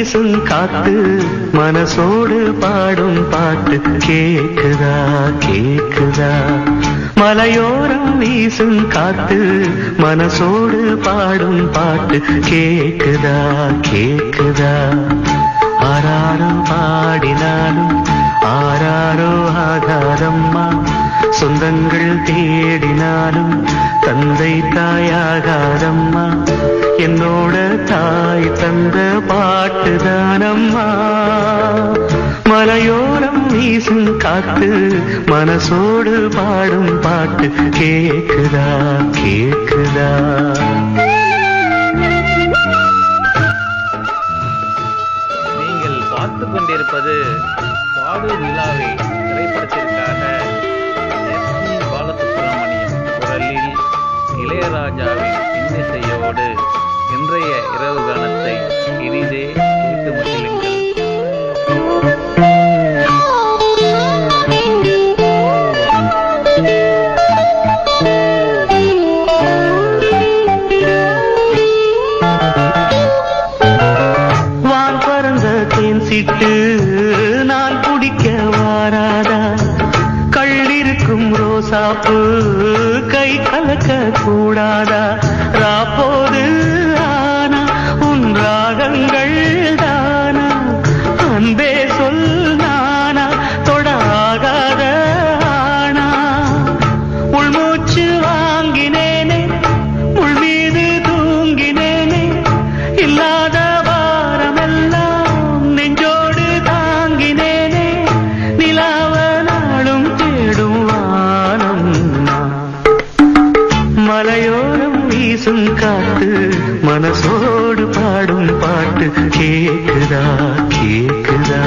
வீசும் காத்து மனசோடு பாடும் பாட்டு கேக்குதா கேக்குதா மலையோரம் வீசும் காத்து மனசோடு பாடும் பாட்டு கேக்குதா கேக்குதா ஆராரோ பாடினாலும் ஆராரோ ஆகாதம்மா சொந்தங்கள் தேடினாலும் தந்தை தாயாகாதம்மா என்னோட தாய் தந்த பாட்டுதானம்மா மலையோரம் வீசும் காத்து மனசோடு பாடும் பாட்டு கேக்குதா கேக்குதா நீங்கள் பார்த்து கொண்டிருப்பது பாடு நிலாவை திரைப்படத்திற்காக எஸ் பி பாலசுப்ரமணியம் குரலில் இளையராஜாவின் இன்னிசையோடு இன்றைய இரவு காலத்தை இனிதே கேட்டு மகிழுங்கள் வான் பறந்த தேன் சிட்டு நான் குடிக்க வாராதா கள்ளிருக்கும் ரோசாப்பு கை கலக்க கூடாதா ராப்போது ஆனா உன் ராகங்கள் தானா அன்பே சொல் நானா தொடாகாத ஆனா உள்மூச்சு வாங்கினேனே உள் மீது தூங்கினேனே இல்லாத வாரமெல்லாம் நெஞ்சோடு தாங்கினேனே நிலாவ நாளும் தேடும் வானம் நான். மலையோரம் வீசும் காத்து மனசோடு பாடும் பாட்டு கேக்குதா கேக்குதா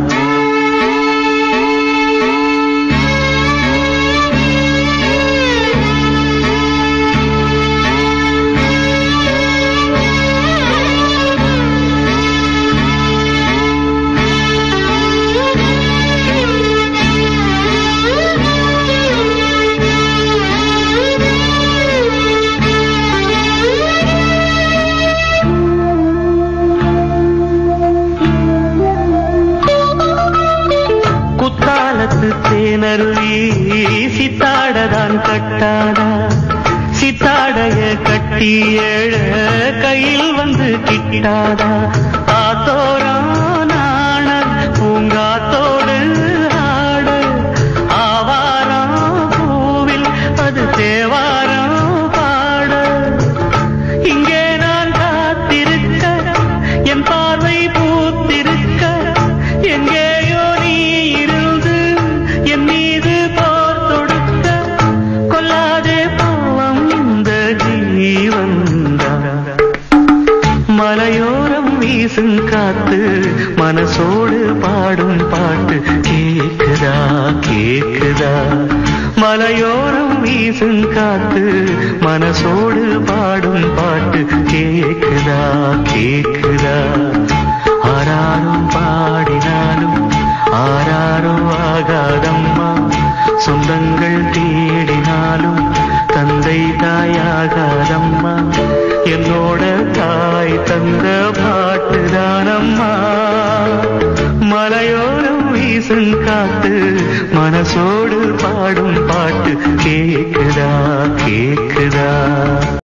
குத்தாலத்து தேனருவி சித்தாடதான் கட்டாதா சித்தாடைய கட்டி ஏழ கையில் வந்து கிட்டாதா ஆத்தோரம் நாண பூங்காத்தோடு ஆட ஆவாரம் பூவில் அது தேவாரம் பாட இங்கே நான் காத்திருக்க என் பார்வை பூத்திருக்க எங்கேயோ நீ இருந்து என் மீது போர் தொடுக்க கொல்லாதே பாவம் இந்த ஜீவன்தான் மலையோரம் வீசும் காத்து மனசோடு பாடும் பாட்டு கேக்குதா கேக்குதா மலையோரம் வீசும் காத்து மனசோடு பாடும் பாட்டு கேக்குதா கேக்குதா ஆராரும் பாடினாலும் ஆராரோ ஆகாதம்மா சொந்தங்கள் தேடினாலும் தந்தை தாயாகாதம்மா என்னோட தாய் தந்த பாட்டுதானம்மா மலையோரம் வீசும் காத்து மனசோடு பாடும் பாட்டு கேக்குதா கேக்குதா